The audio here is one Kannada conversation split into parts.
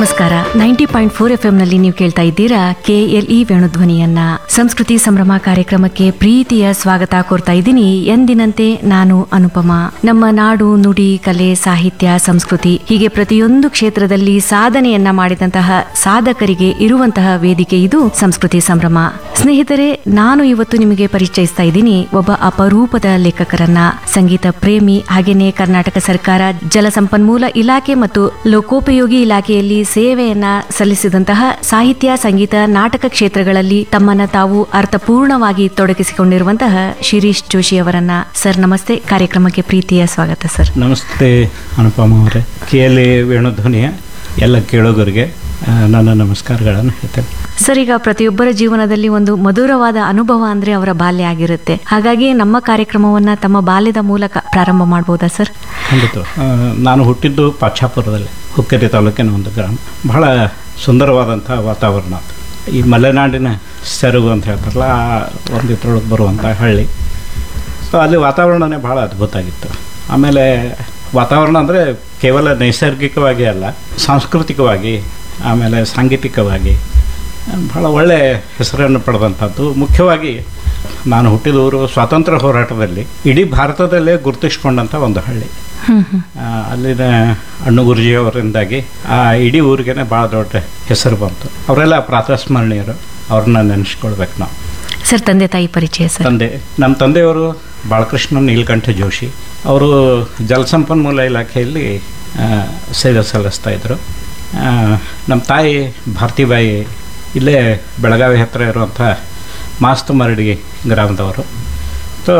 ನಮಸ್ಕಾರ ನೈಂಟಿ ಪಾಯಿಂಟ್ ಫೋರ್ ಎಫ್ ನಲ್ಲಿ ನೀವು ಕೇಳ್ತಾ ಇದ್ದೀರಾ ಕೆಎಲ್ಇ ವೇಣುಧ್ವನಿಯನ್ನ ಸಂಸ್ಕೃತಿ ಸಂಭ್ರಮ ಕಾರ್ಯಕ್ರಮಕ್ಕೆ ಪ್ರೀತಿಯ ಸ್ವಾಗತ ಕೋರ್ತಾ ಇದ್ದೀನಿ ಎಂದಿನಂತೆ ನಾನು ಅನುಪಮ ನಮ್ಮ ನಾಡು ನುಡಿ ಕಲೆ ಸಾಹಿತ್ಯ ಸಂಸ್ಕೃತಿ ಹೀಗೆ ಪ್ರತಿಯೊಂದು ಕ್ಷೇತ್ರದಲ್ಲಿ ಸಾಧನೆಯನ್ನ ಮಾಡಿದಂತಹ ಸಾಧಕರಿಗೆ ಇರುವಂತಹ ವೇದಿಕೆ ಇದು ಸಂಸ್ಕೃತಿ ಸಂಭ್ರಮ ಸ್ನೇಹಿತರೆ ನಾನು ಇವತ್ತು ನಿಮಗೆ ಪರಿಚಯಿಸ್ತಾ ಇದ್ದೀನಿ ಒಬ್ಬ ಅಪರೂಪದ ಲೇಖಕರನ್ನ ಸಂಗೀತ ಪ್ರೇಮಿ ಹಾಗೇನೆ ಕರ್ನಾಟಕ ಸರ್ಕಾರ ಜಲಸಂಪನ್ಮೂಲ ಇಲಾಖೆ ಮತ್ತು ಲೋಕೋಪಯೋಗಿ ಇಲಾಖೆಯಲ್ಲಿ ಸೇವೆಯನ್ನ ಸಲ್ಲಿಸಿದಂತಹ ಸಾಹಿತ್ಯ ಸಂಗೀತ ನಾಟಕ ಕ್ಷೇತ್ರಗಳಲ್ಲಿ ತಮ್ಮನ್ನ ತಾವು ಅರ್ಥಪೂರ್ಣವಾಗಿ ತೊಡಗಿಸಿಕೊಂಡಿರುವಂತಹ ಶಿರೀಶ್ ಜೋಶಿ ಅವರನ್ನ ಸರ್ ನಮಸ್ತೆ ಕಾರ್ಯಕ್ರಮಕ್ಕೆ ಪ್ರೀತಿಯ ಸ್ವಾಗತ ಸರ್ ನಮಸ್ತೆ ಅನುಪಮ ಅವರೇ ಕೆ ಎಲ್ ಎ ವೇಣುಧ್ವನಿಯ ಎಲ್ಲ ಕೇಳುಗರಿಗೆ ಆ, ನನ್ನ ನಮಸ್ಕಾರಗಳನ್ನು ಹೇಳ್ತೇನೆ ಸರ್ ಈಗ ಪ್ರತಿಯೊಬ್ಬರ ಜೀವನದಲ್ಲಿ ಒಂದು ಮಧುರವಾದ ಅನುಭವ ಅಂದ್ರೆ ಅವರ ಬಾಲ್ಯ ಆಗಿರುತ್ತೆ ಹಾಗಾಗಿ ನಮ್ಮ ಕಾರ್ಯಕ್ರಮವನ್ನ ತಮ್ಮ ಬಾಲ್ಯದ ಮೂಲಕ ಪ್ರಾರಂಭ ಮಾಡಬಹುದಾ ಸರ್ ಖಂಡಿತ ಆ, ನಾನು ಹುಟ್ಟಿದ್ದು ಪಾಚಾಪುರದಲ್ಲಿ ಹುಕ್ಕೇರಿ ತಾಲೂಕಿನ ಒಂದು ಗ್ರಾಮ ಬಹಳ ಸುಂದರವಾದಂಥ ವಾತಾವರಣ ಈ ಮಲೆನಾಡಿನ ಸೆರಗು ಅಂತ ಹೇಳ್ತಾರಲ್ಲ ಆ ಒಂದು ಇದ್ರೊಳಗೆ ಬರುವಂಥ ಹಳ್ಳಿ ಸೊ ಅಲ್ಲಿ ವಾತಾವರಣನೇ ಭಾಳ ಅದ್ಭುತ ಆಗಿತ್ತು ಆಮೇಲೆ ವಾತಾವರಣ ಅಂದರೆ ಕೇವಲ ನೈಸರ್ಗಿಕವಾಗಿ ಅಲ್ಲ ಸಾಂಸ್ಕೃತಿಕವಾಗಿ ಆಮೇಲೆ ಸಾಂಗೀತಿಕವಾಗಿ ಭಾಳ ಒಳ್ಳೆಯ ಹೆಸರನ್ನು ಪಡೆದಂಥದ್ದು ಮುಖ್ಯವಾಗಿ ನಾನು ಹುಟ್ಟಿದ ಊರು ಸ್ವಾತಂತ್ರ್ಯ ಹೋರಾಟದಲ್ಲಿ ಇಡೀ ಭಾರತದಲ್ಲೇ ಗುರುತಿಸ್ಕೊಂಡಂಥ ಒಂದು ಹಳ್ಳಿ ಹ್ಮ್ ಹ್ಮ್ ಆ, ಅಲ್ಲಿನ ಅಣ್ಣು ಗುರುಜಿಯವರಿಂದಾಗಿ ಆ ಇಡೀ ಊರಿಗೇನೆ ಭಾಳ ದೊಡ್ಡ ಹೆಸರು ಬಂತು ಅವರೆಲ್ಲ ಪ್ರಾತಸ್ಮರಣೀಯರು ಅವ್ರನ್ನ ನೆನೆಸ್ಕೊಳ್ಬೇಕು ನಾವು ಸರ್ ತಂದೆ ತಾಯಿ ಪರಿಚಯ ಸರ್ ತಂದೆ ನಮ್ಮ ತಂದೆಯವರು ಬಾಲಕೃಷ್ಣ ನೀಲಕಂಠ ಜೋಶಿ ಅವರು ಜಲಸಂಪನ್ಮೂಲ ಇಲಾಖೆಯಲ್ಲಿ ಆ, ಸೇವೆ ಸಲ್ಲಿಸ್ತಾ ಇದ್ದರು ಆ, ನಮ್ಮ ತಾಯಿ ಭಾರತಿಬಾಯಿ ಇಲ್ಲೇ ಬೆಳಗಾವಿ ಹತ್ತಿರ ಇರುವಂಥ ಮಾಸ್ತು ಮರಡಿ ಗ್ರಾಮದವರು ಸೊ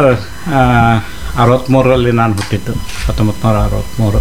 ಅರವತ್ತ್ಮೂರರಲ್ಲಿ ನಾನು ಹುಟ್ಟಿದ್ದು ಹತ್ತೊಂಬತ್ತು ನೂರ ಅರವತ್ತ್ಮೂರು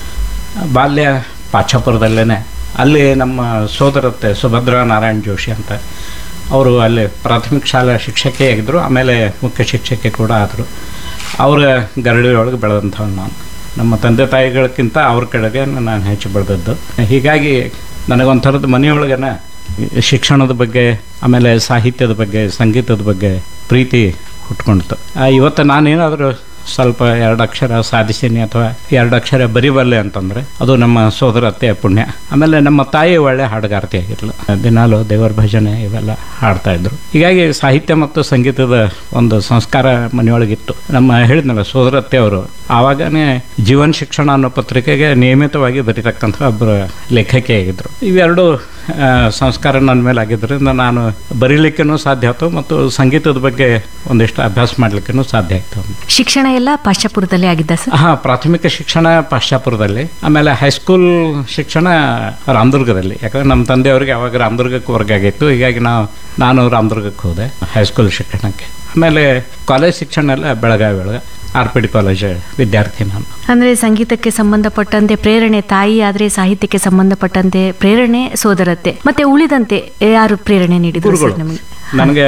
ಬಾಲ್ಯ ಪಾಚಾಪುರದಲ್ಲೇ ಅಲ್ಲಿ ನಮ್ಮ ಸೋದರತ್ತೆ ಸುಭದ್ರಾ ನಾರಾಯಣ್ ಜೋಶಿ ಅಂತ ಅವರು ಅಲ್ಲಿ ಪ್ರಾಥಮಿಕ ಶಾಲಾ ಶಿಕ್ಷಕಿಯಾಗಿದ್ದರು ಆಮೇಲೆ ಮುಖ್ಯ ಶಿಕ್ಷಕಿ ಕೂಡ ಆದರು ಅವರ ಗರಡಿಯೊಳಗೆ ಬೆಳೆದಂಥವ್ನು ನಾನು ನಮ್ಮ ತಂದೆ ತಾಯಿಗಳಕ್ಕಿಂತ ಅವ್ರ ಕಡೆಗೆ ನಾನು ಹೆಚ್ಚು ಬೆಳೆದದ್ದು ಹೀಗಾಗಿ ನನಗೊಂಥರದ್ದು ಮನೆಯೊಳಗನೆ ಶಿಕ್ಷಣದ ಬಗ್ಗೆ ಆಮೇಲೆ ಸಾಹಿತ್ಯದ ಬಗ್ಗೆ ಸಂಗೀತದ ಬಗ್ಗೆ ಪ್ರೀತಿ ಹುಟ್ಕೊಂಡಿತು ಆ, ಇವತ್ತು ನಾನೇನಾದರೂ ಸ್ವಲ್ಪ ಎರಡು ಅಕ್ಷರ ಸಾಧಿಸೀನಿ ಅಥವಾ ಎರಡು ಅಕ್ಷರ ಬರಿಬಲ್ಲೆ ಅಂತಂದರೆ ಅದು ನಮ್ಮ ಸೋದರತೆಯ ಪುಣ್ಯ ಆಮೇಲೆ ನಮ್ಮ ತಾಯಿ ಒಳ್ಳೆ ಹಾಡುಗಾರ್ತಿ ಆಗಿರಲು ದಿನಾಲು ದೇವರ ಭಜನೆ ಇವೆಲ್ಲ ಹಾಡ್ತಾ ಇದ್ರು ಹೀಗಾಗಿ ಸಾಹಿತ್ಯ ಮತ್ತು ಸಂಗೀತದ ಒಂದು ಸಂಸ್ಕಾರ ಮನೆಯೊಳಗಿತ್ತು ನಮ್ಮ ಹೇಳಿದ್ನಲ್ಲ ಸೋದರತ್ತೆ ಅವರು ಆವಾಗನೇ ಜೀವನ್ ಶಿಕ್ಷಣ ಅನ್ನೋ ಪತ್ರಿಕೆಗೆ ನಿಯಮಿತವಾಗಿ ಬರೀತಕ್ಕಂಥ ಒಬ್ಬರು ಲೇಖಕಿಯಾಗಿದ್ದರು ಇವೆರಡು ಆ, ಸಂಸ್ಕಾರ ನನ್ನ ಮೇಲೆ ಆಗಿದ್ದರಿಂದ ನಾನು ಬರೀಲಿಕ್ಕೂ ಸಾಧ್ಯ ಆಯ್ತು ಮತ್ತು ಸಂಗೀತದ ಬಗ್ಗೆ ಒಂದಿಷ್ಟು ಅಭ್ಯಾಸ ಮಾಡಲಿಕ್ಕೂ ಸಾಧ್ಯ ಆಯಿತು ಶಿಕ್ಷಣ ಎಲ್ಲ ಪಾಶ್ಚಾಪುರದಲ್ಲೇ ಆಗಿದ್ದ ಸರ್ ಹಾಂ ಪ್ರಾಥಮಿಕ ಶಿಕ್ಷಣ ಪಾಶ್ಚಾಪುರದಲ್ಲಿ ಆಮೇಲೆ ಹೈಸ್ಕೂಲ್ ಶಿಕ್ಷಣ ರಾಮದುರ್ಗದಲ್ಲಿ ಯಾಕಂದ್ರೆ ನಮ್ಮ ತಂದೆಯವರಿಗೆ ಅವಾಗ ರಾಮದುರ್ಗಕ್ಕೆ ವರ್ಗ ಆಗಿತ್ತು ಹೀಗಾಗಿ ನಾವು ನಾನು ರಾಮದುರ್ಗಕ್ಕೆ ಹೋದೆ ಹೈಸ್ಕೂಲ್ ಶಿಕ್ಷಣಕ್ಕೆ ಆಮೇಲೆ ಕಾಲೇಜ್ ಶಿಕ್ಷಣ ಎಲ್ಲ ಬೆಳಗಾವಿ ಒಳಗೆ ಆರ್ ಪಿ ಡಿ ಕಾಲೇಜ್ ವಿದ್ಯಾರ್ಥಿ ನಾನು ಅಂದ್ರೆ ಸಂಗೀತಕ್ಕೆ ಸಂಬಂಧಪಟ್ಟಂತೆ ಪ್ರೇರಣೆ ತಾಯಿ ಆದ್ರೆ ಸಾಹಿತ್ಯಕ್ಕೆ ಸಂಬಂಧಪಟ್ಟಂತೆ ಪ್ರೇರಣೆ ಸೋದರತ್ತೆ ಮತ್ತೆ ಉಳಿದಂತೆ ಯಾರು ಪ್ರೇರಣೆ ನೀಡಿದ್ರು ಸರ್ ಗುರುಗಳು ನಿಮಗೆ ನನಗೆ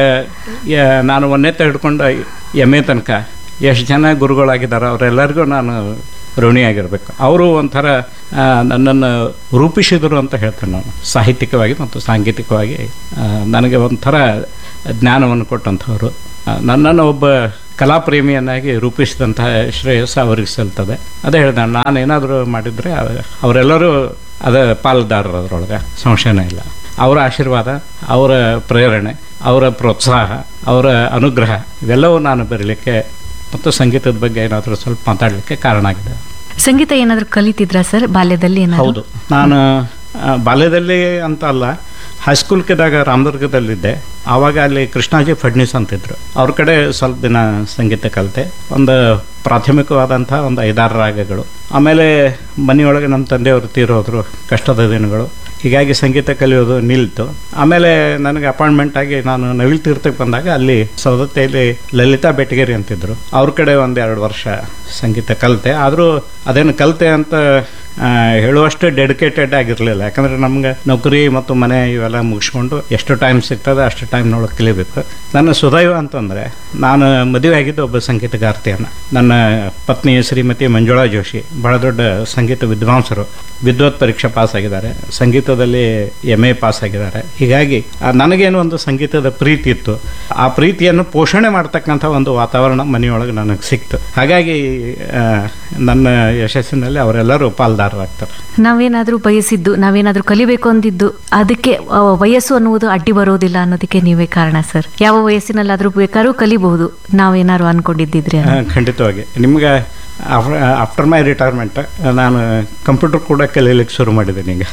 ಯ- ನಾನು ಒಂದನೇ ಹಿಡ್ಕೊಂಡು ಎಮ್ ಎ ತನಕ ಎಷ್ಟು ಜನ ಗುರುಗಳಾಗಿದ್ದಾರೆ ಅವರೆಲ್ಲರಿಗೂ ನಾನು ಋಣಿಯಾಗಿರ್ಬೇಕು ಅವರು ಒಂಥರ ಆ, ನನ್ನನ್ನು ರೂಪಿಸಿದರು ಅಂತ ಹೇಳ್ತೇನೆ ನಾನು ಸಾಹಿತ್ಯಿಕವಾಗಿ ಮತ್ತು ಸಾಂಗೀತಿಕವಾಗಿ ಆ, ನನಗೆ ಒಂಥರ ಜ್ಞಾನವನ್ನು ಕೊಟ್ಟಂಥವ್ರು ಆ, ನನ್ನನ್ನು ಒಬ್ಬ ಕಲಾಪ್ರೇಮಿಯನ್ನಾಗಿ ರೂಪಿಸಿದಂತಹ ಶ್ರೇಯಸ್ಸು ಅವರಿಗೆ ಸಲ್ತದೆ ಅದೇ ಹೇಳಿದೆ ನಾನೇನಾದರೂ ಮಾಡಿದರೆ ಅವರೆಲ್ಲರೂ ಅದ ಪಾಲುದಾರರು ಅದರೊಳಗೆ ಸಂಶಯನೇ ಇಲ್ಲ ಅವರ ಆಶೀರ್ವಾದ ಅವರ ಪ್ರೇರಣೆ ಅವರ ಪ್ರೋತ್ಸಾಹ ಅವರ ಅನುಗ್ರಹ ಇವೆಲ್ಲವೂ ನಾನು ಬರೀಲಿಕ್ಕೆ ಮತ್ತು ಸಂಗೀತದ ಬಗ್ಗೆ ಏನಾದರೂ ಸ್ವಲ್ಪ ಮಾತಾಡಲಿಕ್ಕೆ ಕಾರಣ ಆಗಿದೆ ಸಂಗೀತ ಏನಾದ್ರು ಕಲಿತಿದ್ರಾ ಸರ್ ಬಾಲ್ಯದಲ್ಲಿ ಏನಾದ್ರು ಹೌದು ನಾನು ಆ, ಬಾಲ್ಯದಲ್ಲಿ ಅಂತ ಅಲ್ಲ ಹೈಸ್ಕೂಲ್ಕಿದ್ದಾಗ ರಾಮದುರ್ಗದಲ್ಲಿದ್ದೆ ಆವಾಗ ಅಲ್ಲಿ ಕೃಷ್ಣಾಜಿ ಫಡ್ನೀಸ್ ಅಂತಿದ್ರು ಅವ್ರ ಕಡೆ ಸ್ವಲ್ಪ ದಿನ ಸಂಗೀತ ಕಲಿತೆ ಒಂದು ಪ್ರಾಥಮಿಕವಾದಂಥ ಒಂದು ಐದಾರು ರಾಗಗಳು ಆಮೇಲೆ ಮನೆಯೊಳಗೆ ನಮ್ಮ ತಂದೆಯವರು ತೀರೋದ್ರು ಕಷ್ಟದ ದಿನಗಳು ಹೀಗಾಗಿ ಸಂಗೀತ ಕಲಿಯೋದು ನಿಲ್ತು ಆಮೇಲೆ ನನಗೆ ಅಪಾಯಿಂಟ್ಮೆಂಟ್ ಆಗಿ ನಾನು ನವಿಲ್ ತೀರ್ಥಕ್ಕೆ ಬಂದಾಗ ಅಲ್ಲಿ ಸೌದತ್ತೆಯಲ್ಲಿ ಲಲಿತಾ ಬೆಟಗೇರಿ ಅಂತಿದ್ರು ಅವ್ರ ಕಡೆ ಒಂದು ಎರಡು ವರ್ಷ ಸಂಗೀತ ಕಲಿತೆ ಆದರೂ ಅದೇನು ಕಲಿತೆ ಅಂತ ಆ, ಹೇಳುವಷ್ಟು ಡೆಡಿಕೇಟೆಡ್ ಆಗಿರಲಿಲ್ಲ ಯಾಕಂದರೆ ನಮ್ಗೆ ನೌಕರಿ ಮತ್ತು ಮನೆ ಇವೆಲ್ಲ ಮುಗಿಸ್ಕೊಂಡು ಎಷ್ಟು ಟೈಮ್ ಸಿಗ್ತದೆ ಅಷ್ಟು ಟೈಮ್ನೊಳಗೆ ಕಲಿಬೇಕು ನನ್ನ ಸುದೈವ ಅಂತಂದರೆ ನಾನು ಮದುವೆ ಆಗಿದ್ದು ಒಬ್ಬ ಸಂಗೀತಗಾರ್ತಿಯನ್ನು ನನ್ನ ಪತ್ನಿ ಶ್ರೀಮತಿ ಮಂಜುಳಾ ಜೋಶಿ ಬಹಳ ದೊಡ್ಡ ಸಂಗೀತ ವಿದ್ವಾಂಸರು ವಿದ್ವತ್ ಪರೀಕ್ಷೆ ಪಾಸ್ ಆಗಿದ್ದಾರೆ ಸಂಗೀತದ ಸಂಗೀತದಲ್ಲಿ ಎಮ್ ಎ ಪಾಸ್ ಆಗಿದ್ದಾರೆ ಹೀಗಾಗಿ ಆ, ನನಗೇನು ಒಂದು ಸಂಗೀತದ ಪ್ರೀತಿ ಇತ್ತು ಆ ಪ್ರೀತಿಯನ್ನು ಪೋಷಣೆ ಮಾಡ್ತಕ್ಕಂಥ ಒಂದು ವಾತಾವರಣ ಮನೆಯೊಳಗೆ ನನಗೆ ಸಿಕ್ತು ಹಾಗಾಗಿ ಆ, ನನ್ನ ಯಶಸ್ಸಿನಲ್ಲಿ ಅವರೆಲ್ಲರೂ ಪಾಲ್ದಾರರಾಗ್ತಾರೆ ನಾವೇನಾದ್ರೂ ಬಯಸಿದ್ದು ನಾವೇನಾದ್ರೂ ಕಲಿಬೇಕು ಅಂದಿದ್ದು ಅದಕ್ಕೆ ಆ, ವಯಸ್ಸು ಅನ್ನುವುದು ಅಡ್ಡಿ ಬರೋದಿಲ್ಲ ಅನ್ನೋದಕ್ಕೆ ನೀವೇ ಕಾರಣ ಸರ್ ಯಾವ ವಯಸ್ಸಿನಲ್ಲಾದ್ರೂ ಬೇಕಾದ್ರೂ ಕಲಿಬಹುದು ನಾವೇನಾದ್ರು ಅನ್ಕೊಂಡಿದ್ದಿದ್ರೆ ಆ, ಖಂಡಿತವಾಗಿ ನಿಮ್ಗೆ ಆಫ್ಟರ್ ಮೈ ರಿಟೈರ್ಮೆಂಟ್ ನಾನು ಕಂಪ್ಯೂಟರ್ ಕೂಡ ಕಲೀಲಿಕ್ಕೆ ಶುರು ಮಾಡಿದ್ದೀನಿ ಈಗ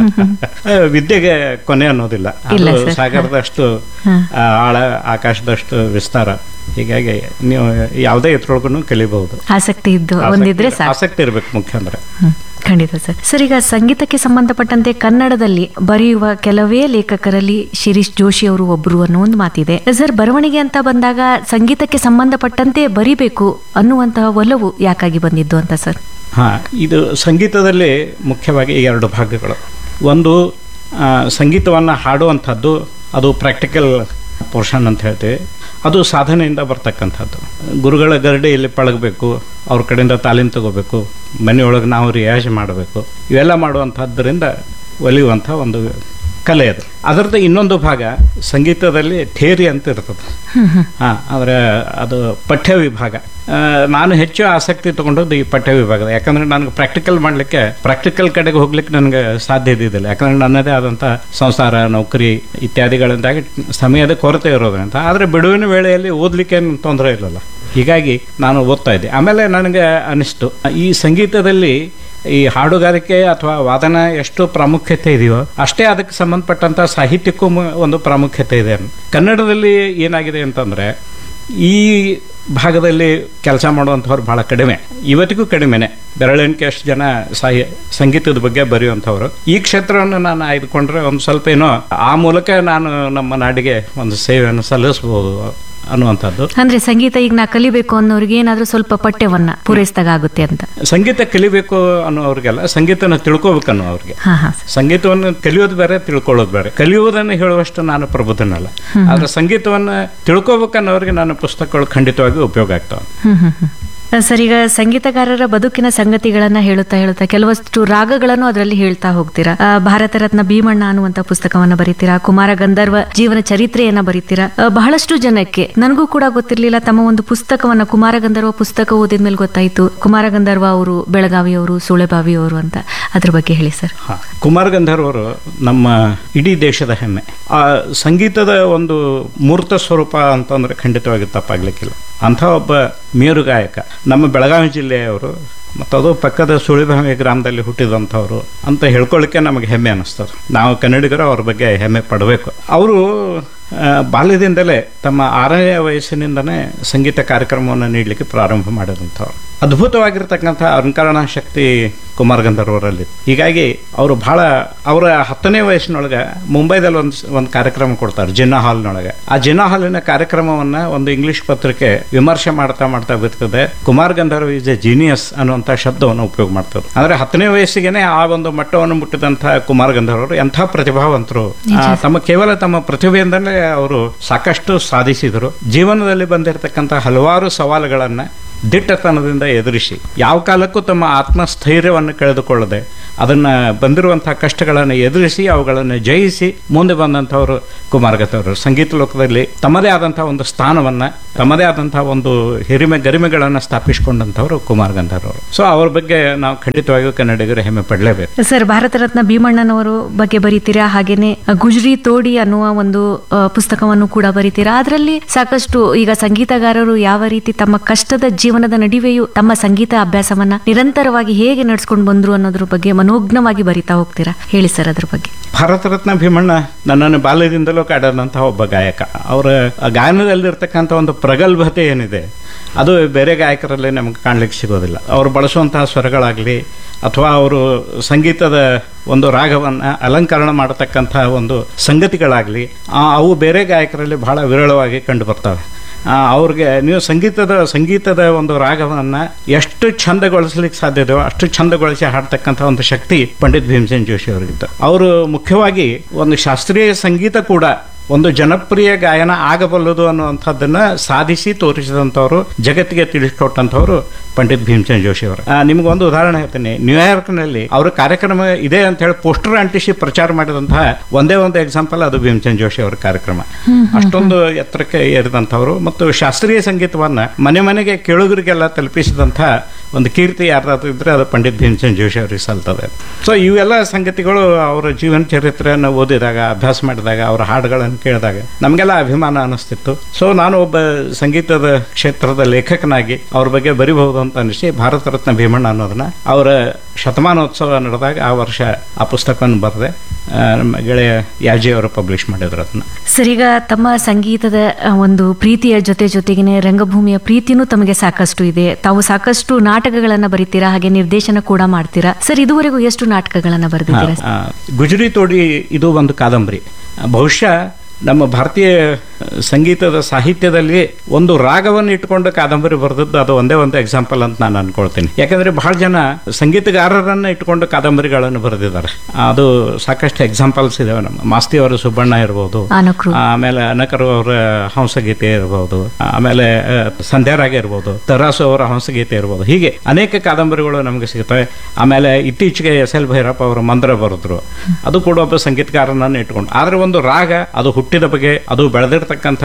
ಆ, ವಿದ್ಯೆಗೆ ಕೊನೆ ಅನ್ನೋದಿಲ್ಲ ಇಲ್ಲ ಅದು ಸರ್. ಸಾಗರದಷ್ಟು ಹಾ. ಆ, ಆಳ ಆಕಾಶದಷ್ಟು ವಿಸ್ತಾರ ಹೀಗಾಗಿ ನೀವು ಯಾವುದೇ ಇದ್ರೊಳಗೂ ಕಲಿಬಹುದು ಆಸಕ್ತಿ ಇದ್ದು ಆಸಕ್ತಿ- ಒಂದಿದ್ರೆ ಸಾಕು ಆಸಕ್ತಿ ಇರ್ಬೇಕು ಮುಖ್ಯ ಅಂದ್ರೆ ಹ್ಮ್, ಖಂಡಿತ ಸರ್ ಸರ್ ಈಗ ಸಂಗೀತಕ್ಕೆ ಸಂಬಂಧಪಟ್ಟಂತೆ ಕನ್ನಡದಲ್ಲಿ ಬರೆಯುವ ಕೆಲವೇ ಲೇಖಕರಲ್ಲಿ ಶಿರೀಶ್ ಜೋಶಿ ಅವರು ಒಬ್ರು ಅನ್ನೋ ಒಂದು ಮಾತಿದೆ ಸರ್ ಬರವಣಿಗೆ ಅಂತ ಬಂದಾಗ ಸಂಗೀತಕ್ಕೆ ಸಂಬಂಧಪಟ್ಟಂತೆ ಬರಿಬೇಕು ಅನ್ನುವಂತಹ ಒಲವು ಯಾಕಾಗಿ ಬಂದಿದ್ದು ಅಂತ ಸರ್ ಹಾ ಇದು ಸಂಗೀತದಲ್ಲಿ ಮುಖ್ಯವಾಗಿ ಎರಡು ಭಾಗಗಳು ಒಂದು ಆ, ಸಂಗೀತವನ್ನು ಹಾಡುವಂಥದ್ದು ಅದು ಪ್ರಾಕ್ಟಿಕಲ್ ಪೋರ್ಷನ್ ಅಂತ ಹೇಳ್ತೀವಿ ಅದು ಸಾಧನೆಯಿಂದ ಬರ್ತಕ್ಕಂಥದ್ದು ಗುರುಗಳ ಗರಡಿಯಲ್ಲಿ ಪಳಗಬೇಕು ಅವ್ರ ಕಡೆಯಿಂದ ತಾಲೀನು ತಗೋಬೇಕು ಮನೆಯೊಳಗೆ ನಾವು ರಿಯಾಜ್ ಮಾಡಬೇಕು ಇವೆಲ್ಲ ಮಾಡುವಂಥದ್ದರಿಂದ ಒಲಿಯುವಂಥ ಒಂದು ಕಲೆ ಅದು ಅದರದ್ದು ಇನ್ನೊಂದು ಭಾಗ ಸಂಗೀತದಲ್ಲಿ ಥೇರಿ ಅಂತ ಇರ್ತದೆ ಹಾಂ ಆದರೆ ಅದು ಪಠ್ಯ ವಿಭಾಗ ಆ, ನಾನು ಹೆಚ್ಚು ಆಸಕ್ತಿ ತಗೊಂಡದ್ದು ಈ ಪಠ್ಯ ವಿಭಾಗದ ಯಾಕಂದ್ರೆ ನನಗೆ ಪ್ರಾಕ್ಟಿಕಲ್ ಮಾಡಲಿಕ್ಕೆ ಪ್ರಾಕ್ಟಿಕಲ್ ಕಡೆಗೆ ಹೋಗ್ಲಿಕ್ಕೆ ನನಗೆ ಸಾಧ್ಯ ಇದ್ದಿದ್ದಿಲ್ಲ ಯಾಕಂದ್ರೆ ನನ್ನದೇ ಆದಂಥ ಸಂಸಾರ ನೌಕರಿ ಇತ್ಯಾದಿಗಳಿಂದಾಗಿ ಸಮಯದ ಕೊರತೆ ಇರೋದ್ರಿಂದ ಆದರೆ ಬಿಡುವಿನ ವೇಳೆಯಲ್ಲಿ ಓದಲಿಕ್ಕೆ ಏನು ತೊಂದರೆ ಇಲ್ಲಲ್ಲ ಹೀಗಾಗಿ ನಾನು ಓದ್ತಾ ಇದ್ದೆ ಆಮೇಲೆ ನನಗೆ ಅನಿಸ್ತು ಈ ಸಂಗೀತದಲ್ಲಿ ಈ ಹಾಡುಗಾರಿಕೆ ಅಥವಾ ವಾದನ ಎಷ್ಟು ಪ್ರಾಮುಖ್ಯತೆ ಇದೆಯೋ ಅಷ್ಟೇ ಅದಕ್ಕೆ ಸಂಬಂಧಪಟ್ಟಂತ ಸಾಹಿತ್ಯಕ್ಕೂ ಮ- ಒಂದು ಪ್ರಾಮುಖ್ಯತೆ ಇದೆ ಕನ್ನಡದಲ್ಲಿ ಏನಾಗಿದೆ ಅಂತಂದ್ರೆ ಈ ಭಾಗದಲ್ಲಿ ಕೆಲಸ ಮಾಡುವಂಥವ್ರು ಬಹಳ ಕಡಿಮೆ ಇವತ್ತಿಗೂ ಕಡಿಮೆನೆ ಬೆರಳೆಣಿಕೆ ಅಷ್ಟು ಜನ ಸಾಹಿ ಸಂಗೀತದ ಬಗ್ಗೆ ಬರೆಯುವಂಥವ್ರು ಈ ಕ್ಷೇತ್ರವನ್ನು ನಾನು ಆಯ್ದುಕೊಂಡ್ರೆ ಒಂದು ಸ್ವಲ್ಪ ಏನೋ ಆ ಮೂಲಕ ನಾನು ನಮ್ಮ ನಾಡಿಗೆ ಒಂದು ಸೇವೆಯನ್ನು ಸಲ್ಲಿಸಬಹುದು ಅನ್ನುವಂಥದ್ದು ಅಂದ್ರೆ ಸಂಗೀತ ಈಗ ನಾ ಕಲಿಬೇಕು ಅನ್ನೋರಿಗೆ ಏನಾದ್ರೂ ಸ್ವಲ್ಪ ಪಠ್ಯವನ್ನ ಪೂರೈಸಿದಾಗ ಆಗುತ್ತೆ ಅಂತ ಸಂಗೀತ ಕಲಿಬೇಕು ಅನ್ನೋವ್ರಿಗೆಲ್ಲ ಸಂಗೀತನ ತಿಳ್ಕೊಬೇಕು ಅನ್ನೋ ಅವ್ರಿಗೆ ಹಾ ಹಾ ಸರ್ ಸಂಗೀತವನ್ನು ಕಲಿಯೋದು ಬೇರೆ ತಿಳ್ಕೊಳ್ಳೋದು ಬೇರೆ ಕಲಿಯುವುದನ್ನು ಹೇಳುವಷ್ಟು ನಾನು ಪ್ರಬುದ್ಧನಲ್ಲ ಆದ್ರೆ ಸಂಗೀತವನ್ನು ತಿಳ್ಕೊಬೇಕನ್ನೋರಿಗೆ ನನ್ನ ಪುಸ್ತಕಗಳು ಖಂಡಿತವಾಗಿ ಉಪಯೋಗ ಆಗ್ತಾವೆ ಹ್ಮ್ ಹ್ಮ್ ಹ್ಮ್. ಸರ್ ಈಗ ಸಂಗೀತಗಾರರ ಬದುಕಿನ ಸಂಗತಿಗಳನ್ನ ಹೇಳುತ್ತಾ ಹೇಳುತ್ತಾ ಕೆಲವಷ್ಟು ರಾಗಗಳನ್ನು ಅದರಲ್ಲಿ ಹೇಳ್ತಾ ಹೋಗ್ತೀರಾ ಆ, ಭಾರತ ರತ್ನ ಭೀಮಣ್ಣ ಅನ್ನುವಂತ ಪುಸ್ತಕವನ್ನ ಬರೀತೀರಾ ಕುಮಾರ ಗಂಧರ್ವ ಜೀವನ ಚರಿತ್ರೆಯನ್ನ ಬರೀತೀರಾ ಆ, ಬಹಳಷ್ಟು ಜನಕ್ಕೆ ನನಗೂ ಕೂಡ ಗೊತ್ತಿರ್ಲಿಲ್ಲ ತಮ್ಮ ಒಂದು ಪುಸ್ತಕವನ್ನ ಕುಮಾರ ಗಂಧರ್ವ ಪುಸ್ತಕ ಓದಿದ್ಮೇಲೆ ಗೊತ್ತಾಯ್ತು ಕುಮಾರ ಗಂಧರ್ವ ಅವರು ಬೆಳಗಾವಿಯವರು ಸುಳೆಬಾವಿಯವರು ಅಂತ ಅದ್ರ ಬಗ್ಗೆ ಹೇಳಿ ಸರ್ ಹಾ. ಕುಮಾರ ಗಂಧರ್ವರು ನಮ್ಮ ಇಡೀ ದೇಶದ ಹೆಮ್ಮೆ ಆ ಸಂಗೀತದ ಒಂದು ಮೂರ್ತ ಸ್ವರೂಪ ಅಂತಂದ್ರೆ ಖಂಡಿತವಾಗಿ ತಪ್ಪಾಗ್ಲಿಕ್ಕಿಲ್ಲ ಅಂಥ ಒಬ್ಬ ಮೇರು ಗಾಯಕ ನಮ್ಮ ಬೆಳಗಾವಿ ಜಿಲ್ಲೆಯವರು ಮತ್ತು ಅದು ಪಕ್ಕದ ಸುಳಿಭಾವಿ ಗ್ರಾಮದಲ್ಲಿ ಹುಟ್ಟಿದಂಥವ್ರು ಅಂತ ಹೇಳ್ಕೊಳ್ಳಿಕ್ಕೆ ನಮಗೆ ಹೆಮ್ಮೆ ಅನ್ನಿಸ್ತದೆ ನಾವು ಕನ್ನಡಿಗರು ಅವ್ರ ಬಗ್ಗೆ ಹೆಮ್ಮೆ ಪಡಬೇಕು ಅವರು ಆ, ಬಾಲ್ಯದಿಂದಲೇ ತಮ್ಮ ಆರನೇ ವಯಸ್ಸಿನಿಂದನೇ ಸಂಗೀತ ಕಾರ್ಯಕ್ರಮವನ್ನು ನೀಡಲಿಕ್ಕೆ ಪ್ರಾರಂಭ ಮಾಡಿದಂಥವ್ರು ಅದ್ಭುತವಾಗಿರ್ತಕ್ಕಂಥ ಅಲಂಕರಣ ಶಕ್ತಿ ಕುಮಾರ್ ಗಂಧರ್ವರಲ್ಲಿ ಹೀಗಾಗಿ ಅವರು ಬಹಳ ಅವರ ಹತ್ತನೇ ವಯಸ್ಸಿನೊಳಗೆ ಮುಂಬೈದಲ್ಲಿ ಒಂದು ಒಂದು ಕಾರ್ಯಕ್ರಮ ಕೊಡ್ತಾರೆ ಜಿನ್ನಾ ಹಾಲ್ನೊಳಗೆ ಆ ಜಿನ್ನಾ ಹಾಲಿನ ಕಾರ್ಯಕ್ರಮವನ್ನ ಒಂದು ಇಂಗ್ಲಿಷ್ ಪತ್ರಿಕೆ ವಿಮರ್ಶೆ ಮಾಡ್ತಾ ಮಾಡ್ತಾ ಬರ್ತದೆ Kumar Gandharva is a genius ಅನ್ನುವಂಥ ಶಬ್ದವನ್ನು ಉಪಯೋಗ ಮಾಡ್ತದೆ ಅಂದ್ರೆ ಹತ್ತನೇ ವಯಸ್ಸಿಗೆನೆ ಆ ಒಂದು ಮಟ್ಟವನ್ನು ಮುಟ್ಟಿದಂಥ ಕುಮಾರ್ ಗಂಧರ್ವರು ಎಂಥ ಪ್ರತಿಭಾವಂತರು ಆ, ತಮ್ಮ ಕೇವಲ ತಮ್ಮ ಪ್ರತಿಭೆಯಿಂದಲೇ ಅವರು ಸಾಕಷ್ಟು ಸಾಧಿಸಿದರು ಜೀವನದಲ್ಲಿ ಬಂದಿರತಕ್ಕಂಥ ಹಲವಾರು ಸವಾಲುಗಳನ್ನ ದಿಟ್ಟತನದಿಂದ ಎದುರಿಸಿ ಯಾವ ಕಾಲಕ್ಕೂ ತಮ್ಮ ಆತ್ಮಸ್ಥೈರ್ಯವನ್ನು ಕಳೆದುಕೊಳ್ಳದೆ ಅದನ್ನ ಬಂದಿರುವಂತಹ ಕಷ್ಟಗಳನ್ನು ಎದುರಿಸಿ ಅವುಗಳನ್ನು ಜಯಿಸಿ ಮುಂದೆ ಬಂದಂಥವರು ಕುಮಾರಗತವರು ಸಂಗೀತ ಲೋಕದಲ್ಲಿ ತಮ್ಮದೇ ಆದಂತಹ ಒಂದು ಸ್ಥಾನವನ್ನ ತಮ್ಮದೇ ಆದಂತಹ ಒಂದು ಹಿರಿಮೆ ಗರಿಮೆಗಳನ್ನು ಸ್ಥಾಪಿಸಿಕೊಂಡಂಥವ್ರು ಕುಮಾರ್ ಗಂಧರ್ವರು ಸೊ ಅವ್ರ ಬಗ್ಗೆ ನಾವು ಖಂಡಿತವಾಗಿಯೂ ಕನ್ನಡಿಗರು ಹೆಮ್ಮೆ ಪಡಲೇಬೇಕು ಸರ್ ಭಾರತ ರತ್ನ ಭೀಮಣ್ಣನವರು ಬಗ್ಗೆ ಬರೀತೀರಾ ಹಾಗೇನೆ ಗುಜ್ರಿ ತೋಡಿ ಅನ್ನುವ ಒಂದು ಆ, ಪುಸ್ತಕವನ್ನು ಕೂಡ ಬರೀತೀರಾ ಅದರಲ್ಲಿ ಸಾಕಷ್ಟು ಈಗ ಸಂಗೀತಗಾರರು ಯಾವ ರೀತಿ ತಮ್ಮ ಕಷ್ಟದ ಜೀವನದ ನಡುವೆಯೂ ತಮ್ಮ ಸಂಗೀತ ಅಭ್ಯಾಸವನ್ನ ನಿರಂತರವಾಗಿ ಹೇಗೆ ನಡ್ಸ್ಕೊಂಡು ಬಂದ್ರು ಅನ್ನೋದ್ರ ಬಗ್ಗೆ ಮನೋಜ್ಞವಾಗಿ ಬರಿತಾ ಹೋಗ್ತೀರಾ ಹೇಳಿ ಸರ್ ಅದ್ರ ಬಗ್ಗೆ ಭಾರತ ರತ್ನ ಭೀಮಣ್ಣ ನನ್ನನ್ನು ಬಾಲ್ಯದಿಂದಲೂ ಕಾಡದಂತಹ ಒಬ್ಬ ಗಾಯಕ ಅವರ ಗಾಯನದಲ್ಲಿರ್ತಕ್ಕಂಥ ಒಂದು ಪ್ರಗಲ್ಭತೆ ಏನಿದೆ ಅದು ಬೇರೆ ಗಾಯಕರಲ್ಲಿ ನಮಗೆ ಕಾಣ್ಲಿಕ್ಕೆ ಸಿಗೋದಿಲ್ಲ ಅವರು ಬಳಸುವಂತಹ ಸ್ವರಗಳಾಗಲಿ ಅಥವಾ ಅವರು ಸಂಗೀತದ ಒಂದು ರಾಗವನ್ನು ಅಲಂಕರಣ ಮಾಡತಕ್ಕಂಥ ಒಂದು ಸಂಗತಿಗಳಾಗಲಿ ಅವು ಬೇರೆ ಗಾಯಕರಲ್ಲಿ ಬಹಳ ವಿರಳವಾಗಿ ಕಂಡು ಬರ್ತವೆ ಆ, ಅವ್ರಿಗೆ ನೀವು ಸಂಗೀತದ ಸಂಗೀತದ ಒಂದು ರಾಗವನ್ನ ಎಷ್ಟು ಚಂದಗೊಳಿಸ್ಲಿಕ್ಕೆ ಸಾಧ್ಯ ಇದೆಯೋ ಅಷ್ಟು ಚಂದಗೊಳಿಸಿ ಹಾಡ್ತಕ್ಕಂಥ ಒಂದು ಶಕ್ತಿ ಪಂಡಿತ್ ಭೀಮಸೇನ್ ಜೋಶಿ ಅವರಿಗಿತ್ತು ಅವರು ಮುಖ್ಯವಾಗಿ ಒಂದು ಶಾಸ್ತ್ರೀಯ ಸಂಗೀತ ಕೂಡ ಒಂದು ಜನಪ್ರಿಯ ಗಾಯನ ಆಗಬಲ್ಲದು ಅನ್ನುವಂಥದ್ದನ್ನ ಸಾಧಿಸಿ ತೋರಿಸಿದಂಥವ್ರು ಜಗತ್ತಿಗೆ ತಿಳಿಸ್ಕೊಟ್ಟಂಥವ್ರು ಪಂಡಿತ್ ಭೀಮಚಂದ್ ಜೋಶಿ ಅವರು ನಿಮ್ಗೆ ಒಂದು ಉದಾಹರಣೆ ಹೇಳ್ತೀನಿ ನ್ಯೂಯಾರ್ಕ್ನಲ್ಲಿ ಅವರ ಕಾರ್ಯಕ್ರಮ ಇದೆ ಅಂತ ಹೇಳಿ ಪೋಸ್ಟರ್ ಅಂಟಿಸಿ ಪ್ರಚಾರ ಮಾಡಿದಂತಹ ಒಂದೇ ಒಂದು ಎಕ್ಸಾಂಪಲ್ ಅದು ಭೀಮಚಂದ್ ಜೋಶಿ ಅವರ ಕಾರ್ಯಕ್ರಮ ಅಷ್ಟೊಂದು ಎತ್ತರಕ್ಕೆ ಏರಿದಂಥವ್ರು ಮತ್ತು ಶಾಸ್ತ್ರೀಯ ಸಂಗೀತವನ್ನ ಮನೆ ಮನೆಗೆ ಕೇಳುಗರಿಗೆಲ್ಲ ತಲುಪಿಸಿದಂತಹ ಒಂದು ಕೀರ್ತಿ ಯಾರ್ದಾದ್ರು ಇದ್ರೆ ಅದು ಪಂಡಿತ್ ಭೀಮಚಂದ್ ಜೋಶಿ ಅವರಿಗೆ ಸಲ್ತದೆ ಸೊ ಇವೆಲ್ಲ ಸಂಗತಿಗಳು ಅವರ ಜೀವನ ಚರಿತ್ರೆಯನ್ನು ಓದಿದಾಗ ಅಭ್ಯಾಸ ಮಾಡಿದಾಗ ಅವರ ಹಾಡುಗಳನ್ನು ಕೇಳಿದಾಗ ನಮಗೆಲ್ಲ ಅಭಿಮಾನ ಅನಿಸ್ತಿತ್ತು ಸೊ ನಾನು ಒಬ್ಬ ಸಂಗೀತದ ಕ್ಷೇತ್ರದ ಲೇಖಕನಾಗಿ ಅವ್ರ ಬಗ್ಗೆ ಬರಿಬಹುದು ಅಂತ ಅನಿಸಿ ಭಾರತ ರತ್ನ ಭೀಮಣ್ಣ ಅನ್ನೋದನ್ನ ಅವರ ಶತಮಾನೋತ್ಸವ ನಡೆದಾಗ ಆ ವರ್ಷ ಆ ಪುಸ್ತಕವನ್ನು ಬರೆದೆ ಆ, ನಮ್ಮ ಗೆಳೆಯ ಯಾಜಿ ಅವರು ಪಬ್ಲಿಷ್ ಮಾಡಿದ್ರು ಅದನ್ನ ಸರ್ ಈಗ ತಮ್ಮ ಸಂಗೀತದ ಆ, ಒಂದು ಪ್ರೀತಿಯ ಜೊತೆ ಜೊತೆಗಿನ ರಂಗಭೂಮಿಯ ಪ್ರೀತಿನೂ ತಮಗೆ ಸಾಕಷ್ಟು ಇದೆ ತಾವು ಸಾಕಷ್ಟು ನಾಟಕಗಳನ್ನ ಬರೀತೀರಾ ಹಾಗೆ ನಿರ್ದೇಶನ ಕೂಡ ಮಾಡ್ತೀರಾ ಸರ್ ಇದುವರೆಗೂ ಎಷ್ಟು ನಾಟಕಗಳನ್ನ ಬರೆದಿದ್ದೀರಾ ಆ, ಗುಜರಿ ತೋಡಿ ಇದು ಒಂದು ಕಾದಂಬರಿ ಬಹುಶಃ ನಮ್ಮ ಭಾರತೀಯ ಸಂಗೀತದ ಸಾಹಿತ್ಯದಲ್ಲಿ ಒಂದು ರಾಗವನ್ನು ಇಟ್ಕೊಂಡು ಕಾದಂಬರಿ ಬರೆದದ್ದು ಅದು ಒಂದೇ ಒಂದು ಎಕ್ಸಾಂಪಲ್ ಅಂತ ನಾನು ಅನ್ಕೊಳ್ತೀನಿ ಯಾಕಂದ್ರೆ ಬಹಳ ಜನ ಸಂಗೀತಗಾರರನ್ನ ಇಟ್ಕೊಂಡು ಕಾದಂಬರಿಗಳನ್ನು ಬರೆದಿದ್ದಾರೆ ಅದು ಸಾಕಷ್ಟು ಎಕ್ಸಾಂಪಲ್ಸ್ ಇದಾವೆ ನಮ್ಮ ಮಾಸ್ತಿ ಅವರ ಸುಬ್ಬಣ್ಣ ಇರ್ಬೋದು ಅನಕ್ರು ಆಮೇಲೆ ಅನಕರು ಅವರ ಹಂಸಗೀತೆ ಇರಬಹುದು ಆಮೇಲೆ ಆ, ಸಂಧ್ಯಾರಾಗ ಇರ್ಬೋದು ತರಾಸು ಅವರ ಹಂಸಗೀತೆ ಇರ್ಬೋದು ಹೀಗೆ ಅನೇಕ ಕಾದಂಬರಿಗಳು ನಮಗೆ ಸಿಗುತ್ತವೆ ಆಮೇಲೆ ಇತ್ತೀಚೆಗೆ ಎಸ್ ಎಲ್ ಭೈರಪ್ಪ ಅವರು ಮಂದ್ರ ಬರೆದ್ರು ಅದು ಕೂಡ ಒಬ್ಬ ಸಂಗೀತಗಾರನನ್ನು ಇಟ್ಕೊಂಡು ಆದ್ರೆ ಒಂದು ರಾಗ ಅದು ಹುಟ್ಟಿದ ಬಗೆ ಅದು ಬೆಳೆದಿರ್ತಕ್ಕಂಥ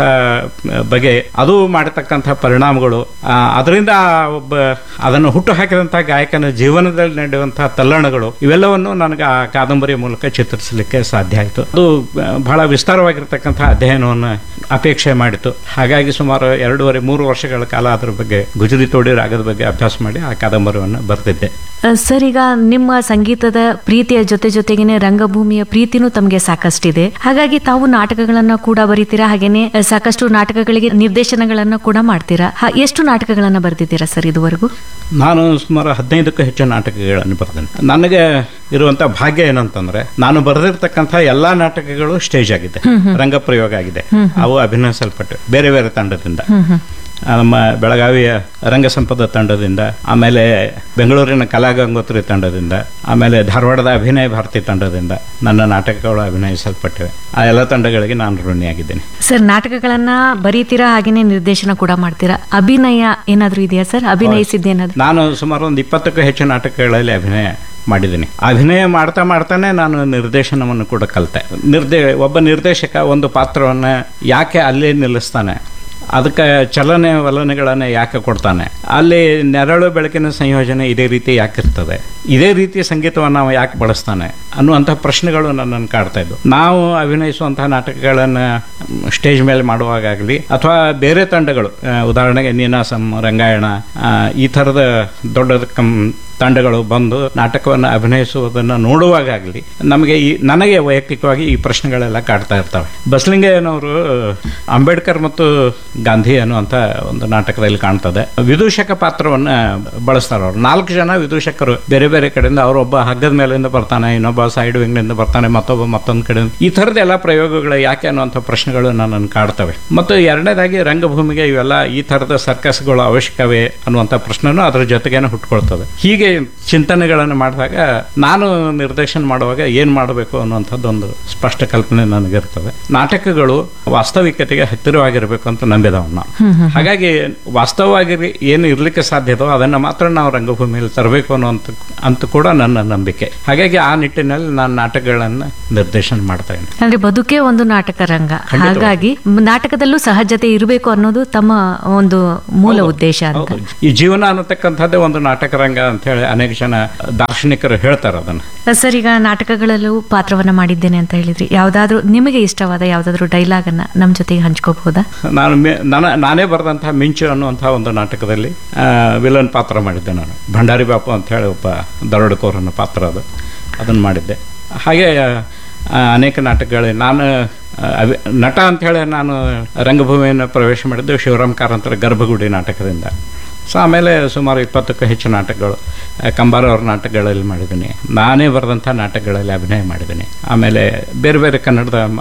ಬಗೆ ಅದು ಮಾಡತಕ್ಕಂಥ ಪರಿಣಾಮಗಳು ಆ, ಅದರಿಂದ ಆ ಒಬ್ಬ ಅದನ್ನು ಹುಟ್ಟು ಹಾಕಿದಂಥ ಗಾಯಕನ ಜೀವನದಲ್ಲಿ ನಡೆಯುವಂತಹ ತಲ್ಲಣಗಳು ಇವೆಲ್ಲವನ್ನು ನನಗೆ ಆ ಕಾದಂಬರಿಯ ಮೂಲಕ ಚಿತ್ರಿಸಲಿಕ್ಕೆ ಸಾಧ್ಯ ಆಯಿತು ಅದು ಆ, ಬಹಳ ವಿಸ್ತಾರವಾಗಿರ್ತಕ್ಕಂಥ ಅಧ್ಯಯನವನ್ನು ಅಪೇಕ್ಷೆ ಮಾಡಿತು ಹಾಗಾಗಿ ಸುಮಾರು ಎರಡೂವರೆ ಮೂರು ವರ್ಷಗಳ ಕಾಲ ಅದರ ಬಗ್ಗೆ ಗುಜರಿ ತೋಡಿ ರಾಗದ ಬಗ್ಗೆ ಅಭ್ಯಾಸ ಮಾಡಿ ಆ ಕಾದಂಬರಿಯನ್ನು ಬರೆದಿದ್ದೆ ಆ, ಸರ್ ಈಗ ನಿಮ್ಮ ಸಂಗೀತದ ಪ್ರೀತಿಯ ಜೊತೆ ಜೊತೆಗಿನ ರಂಗಭೂಮಿಯ ಪ್ರೀತಿನೂ ತಮಗೆ ಸಾಕಷ್ಟಿದೆ ಹಾಗಾಗಿ ತಾವು ನಾಟಕಗಳನ್ನ ಕೂಡ ಬರೀತೀರಾ ಹಾಗೇನೆ ಆ, ಸಾಕಷ್ಟು ನಾಟಕಗಳಿಗೆ ನಿರ್ದೇಶನಗಳನ್ನ ಕೂಡ ಮಾಡ್ತೀರಾ ಹ- ಎಷ್ಟು ನಾಟಕಗಳನ್ನ ಬರೆದಿದ್ದೀರಾ ಸರ್ ಇದುವರೆಗೂ ನಾನು ಸುಮಾರು ಹದಿನೈದಕ್ಕೂ ಹೆಚ್ಚು ನಾಟಕಗಳನ್ನು ಬರೆದೇನೆ ನನಗೆ ಇರುವಂತ ಭಾಗ್ಯ ಏನಂತಂದ್ರೆ ನಾನು ಬರೆದಿರ್ತಕ್ಕಂಥ ಎಲ್ಲಾ ನಾಟಕಗಳು ಸ್ಟೇಜ್ ಆಗಿದೆ ರಂಗಪ್ರಯೋಗ ಆಗಿದೆ ಅವು ಅಭಿನಯಿಸಲ್ಪಟ್ಟು ಬೇರೆ ಬೇರೆ ತಂಡದಿಂದ ಆ, ನಮ್ಮ ಬೆಳಗಾವಿಯ ರಂಗ ಸಂಪದ ತಂಡದಿಂದ ಆಮೇಲೆ ಬೆಂಗಳೂರಿನ ಕಲಾಗಂಗೋತ್ರಿ ತಂಡದಿಂದ ಆಮೇಲೆ ಧಾರವಾಡದ ಅಭಿನಯ ಭಾರತಿ ತಂಡದಿಂದ ನನ್ನ ನಾಟಕಗಳು ಅಭಿನಯಿಸಲ್ಪಟ್ಟಿವೆ ಆ ಎಲ್ಲ ತಂಡಗಳಿಗೆ ನಾನು ಋಣಿಯಾಗಿದ್ದೇನೆ ಸರ್ ನಾಟಕಗಳನ್ನ ಬರೀತೀರಾ ಹಾಗೇನೆ ನಿರ್ದೇಶನ ಕೂಡ ಮಾಡ್ತೀರಾ ಅಭಿನಯ ಏನಾದ್ರೂ ಇದೆಯಾ ಸರ್ ಅಭಿನಯಿಸಿದ್ದೇನಾದ್ರೂ ನಾನು ಸುಮಾರು ಒಂದು ಇಪ್ಪತ್ತಕ್ಕೂ ಹೆಚ್ಚು ನಾಟಕಗಳಲ್ಲಿ ಅಭಿನಯ ಮಾಡಿದ್ದೀನಿ ಅಭಿನಯ ಮಾಡ್ತಾ ಮಾಡ್ತಾನೆ ನಾನು ನಿರ್ದೇಶನವನ್ನು ಕೂಡ ಕಲಿತೆ ನಿರ್ದೇ ಒಬ್ಬ ನಿರ್ದೇಶಕ ಒಂದು ಪಾತ್ರವನ್ನು ಯಾಕೆ ಅಲ್ಲೇ ನಿಲ್ಲಿಸ್ತಾನೆ ಅದಕ್ಕೆ ಚಲನೆ ವಲನೆಗಳನ್ನು ಯಾಕೆ ಕೊಡ್ತಾನೆ ಅಲ್ಲಿ ನೆರಳು ಬೆಳಕಿನ ಸಂಯೋಜನೆ ಇದೇ ರೀತಿ ಯಾಕಿರ್ತದೆ ಇದೇ ರೀತಿ ಸಂಗೀತವನ್ನು ನಾವು ಯಾಕೆ ಬಳಸ್ತಾನೆ ಅನ್ನುವಂಥ ಪ್ರಶ್ನೆಗಳು ನನ್ನನ್ನು ಕಾಡ್ತಾ ಇದ್ವು ನಾವು ಅಭಿನಯಿಸುವಂತಹ ನಾಟಕಗಳನ್ನು ಸ್ಟೇಜ್ ಮೇಲೆ ಮಾಡುವಾಗಲಿ ಅಥವಾ ಬೇರೆ ತಂಡಗಳು ಆ, ಉದಾಹರಣೆಗೆ ನೀನಾಸಂ ರಂಗಾಯಣ ಆ, ಈ ಥರದ ದೊಡ್ಡ ಕಂ ತಂಡಗಳು ಬಂದು ನಾಟಕವನ್ನು ಅಭಿನಯಿಸುವುದನ್ನು ನೋಡುವಾಗಲಿ ನಮಗೆ ಈ ನನಗೆ ವೈಯಕ್ತಿಕವಾಗಿ ಈ ಪ್ರಶ್ನೆಗಳೆಲ್ಲ ಕಾಡ್ತಾ ಇರ್ತವೆ ಬಸಲಿಂಗಯ್ಯನವರು ಅಂಬೇಡ್ಕರ್ ಮತ್ತು ಗಾಂಧಿ ಅನ್ನುವಂಥ ಒಂದು ನಾಟಕದಲ್ಲಿ ಕಾಣ್ತದೆ ವಿದೂಷಕ ಪಾತ್ರವನ್ನು ಬಳಸ್ತಾರೆ ಅವರು ನಾಲ್ಕು ಜನ ವಿದೂಷಕರು ಬೇರೆ ಬೇರೆ ಕಡೆಯಿಂದ ಅವರೊಬ್ಬ ಹಗ್ಗದ ಮೇಲಿಂದ ಬರ್ತಾನೆ ಇನ್ನೊಬ್ಬ ಸೈಡ್ ವಿಂಗ್ನಿಂದ ಬರ್ತಾನೆ ಮತ್ತೊಬ್ಬ ಮತ್ತೊಂದು ಕಡೆ ಈ ಥರದ ಎಲ್ಲ ಪ್ರಯೋಗಗಳು ಯಾಕೆ ಅನ್ನುವಂಥ ಪ್ರಶ್ನೆಗಳು ನನ್ನನ್ನು ಕಾಡ್ತವೆ ಮತ್ತು ಎರಡನೇದಾಗಿ ರಂಗಭೂಮಿಗೆ ಇವೆಲ್ಲ ಈ ಥರದ ಸರ್ಕಸ್ಗಳು ಅವಶ್ಯಕವೇ ಅನ್ನುವಂಥ ಪ್ರಶ್ನೆನೂ ಅದರ ಜೊತೆಗೇನೆ ಹುಟ್ಕೊಳ್ತದೆ ಹೀಗೆ ಚಿಂತನೆಗಳನ್ನು ಮಾಡಿದಾಗ ನಾನು ನಿರ್ದೇಶನ ಮಾಡುವಾಗ ಏನು ಮಾಡಬೇಕು ಅನ್ನುವಂಥದ್ದೊಂದು ಸ್ಪಷ್ಟ ಕಲ್ಪನೆ ನನಗಿರ್ತದೆ ನಾಟಕಗಳು ವಾಸ್ತವಿಕತೆಗೆ ಹತ್ತಿರವಾಗಿರಬೇಕು ಅಂತ ನಂಬಿದವನು ನಾನು ಹಾಗಾಗಿ ವಾಸ್ತವವಾಗಿ ಏನು ಇರ್ಲಿಕ್ಕೆ ಸಾಧ್ಯದೋ ಅದನ್ನ ಮಾತ್ರ ನಾವು ರಂಗಭೂಮಿಯಲ್ಲಿ ತರಬೇಕು ಅನ್ನುವಂಥ ಅಂತ ಕೂಡ ನನ್ನ ನಂಬಿಕೆ ಹಾಗಾಗಿ ಆ ನಿಟ್ಟಿನಲ್ಲಿ ನಾನು ನಾಟಕಗಳನ್ನು ನಿರ್ದೇಶನ ಮಾಡ್ತಾ ಇದ್ದೀನಿ ಅಂದ್ರೆ ಬದುಕೇ ಒಂದು ನಾಟಕ ರಂಗ ಹಾಗಾಗಿ ಮ್- ನಾಟಕದಲ್ಲೂ ಸಹಜತೆ ಇರಬೇಕು ಅನ್ನೋದು ತಮ್ಮ ಒಂದು ಮೂಲ ಉದ್ದೇಶ ಅಂತ ಹೌದು. ಈ ಜೀವನ ಅನ್ನತಕ್ಕಂಥದ್ದೇ ಒಂದು ನಾಟಕ ರಂಗ ಅಂತ ಹೇಳಿ ಅನೇಕ ಜನ ದಾರ್ಶನಿಕರು ಹೇಳ್ತಾರೆ ಅದನ್ನ ಸರ್ ಈಗ ನಾಟಕಗಳಲ್ಲೂ ಪಾತ್ರವನ್ನ ಮಾಡಿದ್ದೇನೆ ಅಂತ ಹೇಳಿದ್ರಿ ಯಾವ್ದಾದ್ರು ನಿಮಗೆ ಇಷ್ಟವಾದ ಯಾವ್ದಾದ್ರು ಡೈಲಾಗ್ ಅನ್ನ ನಮ್ ಜೊತೆಗೆ ಹಂಚ್ಕೋಬಹುದಾ ನಾನು ಮೆ- ನನ್ನ ನಾನೇ ಬರೆದಂತಹ ಮಿಂಚು ಅನ್ನುವಂತಹ ಒಂದು ನಾಟಕದಲ್ಲಿ ಆ, ವಿಲನ್ ಪಾತ್ರ ಮಾಡಿದ್ದೆ ನಾನು ಭಂಡಾರಿ ಬಾಪು ಅಂತ ಹೇಳಿ ಒಬ್ಬ ದರೋಡೆಕೋರನ ಪಾತ್ರ ಅದು ಅದನ್ನು ಮಾಡಿದ್ದೆ ಹಾಗೆ ಆ, ಅನೇಕ ನಾಟಕಗಳು ನಾನು ಆ, ಅವಿ- ನಟ ಅಂತ ಹೇಳಿ ನಾನು ರಂಗಭೂಮಿಯನ್ನು ಪ್ರವೇಶ ಮಾಡಿದ್ದು ಶಿವರಾಮ್ ಕಾರಂತರ ಗರ್ಭಗುಡಿ ನಾಟಕದಿಂದ ಸೊ ಆಮೇಲೆ ಸುಮಾರು ಇಪ್ಪತ್ತಕ್ಕೂ ಹೆಚ್ಚು ನಾಟಕಗಳು ಆ, ಕಂಬಾರ ಅವ್ರ ನಾಟಕಗಳಲ್ಲಿ ಮಾಡಿದ್ದೀನಿ ನಾನೇ ಬರೆದಂಥ ನಾಟಕಗಳಲ್ಲಿ ಅಭಿನಯ ಮಾಡಿದ್ದೀನಿ ಆಮೇಲೆ ಬೇರೆ ಬೇರೆ ಕನ್ನಡದ ಮ-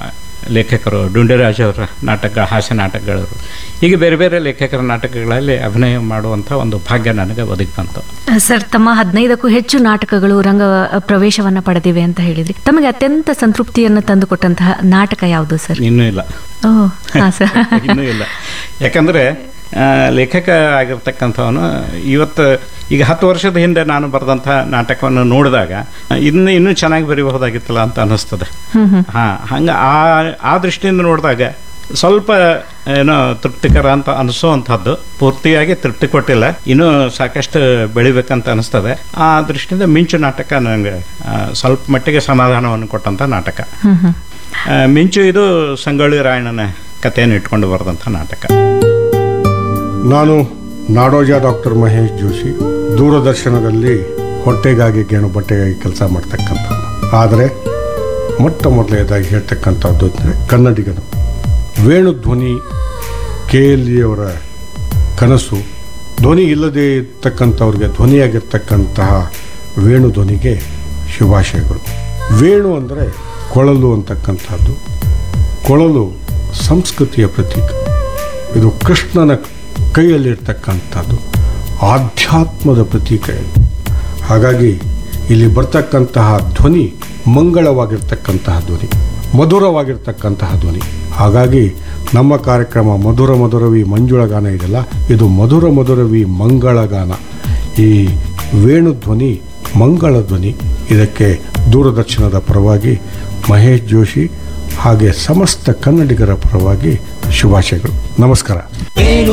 ಲೇಖಕರು ಡುಂಡಿರಾಜ್ ಅವರ ನಾಟಕ ಹಾಸ್ಯ ನಾಟಕಗಳು ಹೀಗೆ ಬೇರೆ ಬೇರೆ ಲೇಖಕರ ನಾಟಕಗಳಲ್ಲಿ ಅಭಿನಯ ಮಾಡುವಂಥ ಒಂದು ಭಾಗ್ಯ ನನಗೆ ಒದಗಿ ಬಂತು ಸರ್ ತಮ್ಮ ಹದಿನೈದಕ್ಕೂ ಹೆಚ್ಚು ನಾಟಕಗಳು ರಂಗ ಪ್ರವೇಶವನ್ನ ಪಡೆದಿವೆ ಅಂತ ಹೇಳಿದ್ರಿ ತಮಗೆ ಅತ್ಯಂತ ಸಂತೃಪ್ತಿಯನ್ನು ತಂದುಕೊಟ್ಟಂತಹ ನಾಟಕ ಯಾವುದು ಸರ್ ಇನ್ನೂ ಇಲ್ಲ ಓ ಹಾ ಸರ್ ಇನ್ನೂ ಇಲ್ಲ ಯಾಕಂದರೆ ಲೇಖಕ ಆಗಿರ್ತಕ್ಕಂಥವನು ಇವತ್ತು ಈಗ ಹತ್ತು ವರ್ಷದ ಹಿಂದೆ ನಾನು ಬರೆದಂಥ ನಾಟಕವನ್ನು ನೋಡಿದಾಗ ಇನ್ನು ಇನ್ನೂ ಚೆನ್ನಾಗಿ ಬರೀಬಹುದಾಗಿತ್ತಲ್ಲ ಅಂತ ಅನ್ನಿಸ್ತದೆ ಹ್ಮ್ ಹ್ಮ್ ಹಾಂ ಹಂಗೆ ಆ ಆ ದೃಷ್ಟಿಯಿಂದ ನೋಡಿದಾಗ ಸ್ವಲ್ಪ ಏನೋ ತೃಪ್ತಿಕರ ಅಂತ ಅನಿಸೋವಂಥದ್ದು ಪೂರ್ತಿಯಾಗಿ ತೃಪ್ತಿ ಕೊಟ್ಟಿಲ್ಲ ಇನ್ನೂ ಸಾಕಷ್ಟು ಬೆಳಿಬೇಕಂತ ಅನಿಸ್ತದೆ ಆ ದೃಷ್ಟಿಯಿಂದ ಮಿಂಚು ನಾಟಕ ನನಗೆ ಆ, ಸ್ವಲ್ಪ ಮಟ್ಟಿಗೆ ಸಮಾಧಾನವನ್ನು ಕೊಟ್ಟಂಥ ನಾಟಕ ಹ್ಮ್ ಹ್ಮ್ ಆ, ಮಿಂಚು ಇದು ಸಂಗೊಳ್ಳಿ ರಾಯಣ್ಣನ ಕಥೆಯನ್ನು ಇಟ್ಕೊಂಡು ಬರೆದಂಥ ನಾಟಕ ನಾನು ನಾಡೋಜ ಡಾಕ್ಟರ್ ಮಹೇಶ್ ಜೋಶಿ ದೂರದರ್ಶನದಲ್ಲಿ ಹೊಟ್ಟೆಗಾಗಿ ಗೇಣು ಬಟ್ಟೆಗಾಗಿ ಕೆಲಸ ಮಾಡ್ತಕ್ಕಂಥದ್ದು ಆದರೆ ಮೊಟ್ಟ ಮೊದಲನೇದಾಗಿ ಹೇಳ್ತಕ್ಕಂಥದ್ದು ಅಂದರೆ ಕನ್ನಡಿಗನು ವೇಣು ಧ್ವನಿ ಕೆ ಎಲ್ ಅವರ ಕನಸು ಧ್ವನಿ ಇಲ್ಲದೆ ಇರ್ತಕ್ಕಂಥವ್ರಿಗೆ ಧ್ವನಿಯಾಗಿರ್ತಕ್ಕಂತಹ ವೇಣು ಧ್ವನಿಗೆ ಶುಭಾಶಯಗಳು ವೇಣು ಅಂದರೆ ಕೊಳಲು ಅಂತಕ್ಕಂಥದ್ದು ಕೊಳಲು ಸಂಸ್ಕೃತಿಯ ಪ್ರತೀಕ ಇದು ಕೃಷ್ಣನ ಕೈಯಲ್ಲಿರ್ತಕ್ಕಂಥದ್ದು ಆಧ್ಯಾತ್ಮದ ಪ್ರತೀಕ ಇದು ಹಾಗಾಗಿ ಇಲ್ಲಿ ಬರ್ತಕ್ಕಂತಹ ಧ್ವನಿ ಮಂಗಳವಾಗಿರ್ತಕ್ಕಂತಹ ಧ್ವನಿ ಮಧುರವಾಗಿರ್ತಕ್ಕಂತಹ ಧ್ವನಿ ಹಾಗಾಗಿ ನಮ್ಮ ಕಾರ್ಯಕ್ರಮ ಮಧುರ ಮಧುರವಿ ಮಂಜುಳ ಗಾನ ಇದೆಯಲ್ಲ ಇದು ಮಧುರ ಮಧುರವಿ ಮಂಗಳ ಗಾನ ಈ ವೇಣು ಧ್ವನಿ ಮಂಗಳ ಧ್ವನಿ ಇದಕ್ಕೆ ದೂರದರ್ಶನದ ಪರವಾಗಿ ಮಹೇಶ್ ಜೋಶಿ ಹಾಗೆ ಸಮಸ್ತ ಕನ್ನಡಿಗರ ಪರವಾಗಿ ಶುಭಾಶಯಗಳು ನಮಸ್ಕಾರ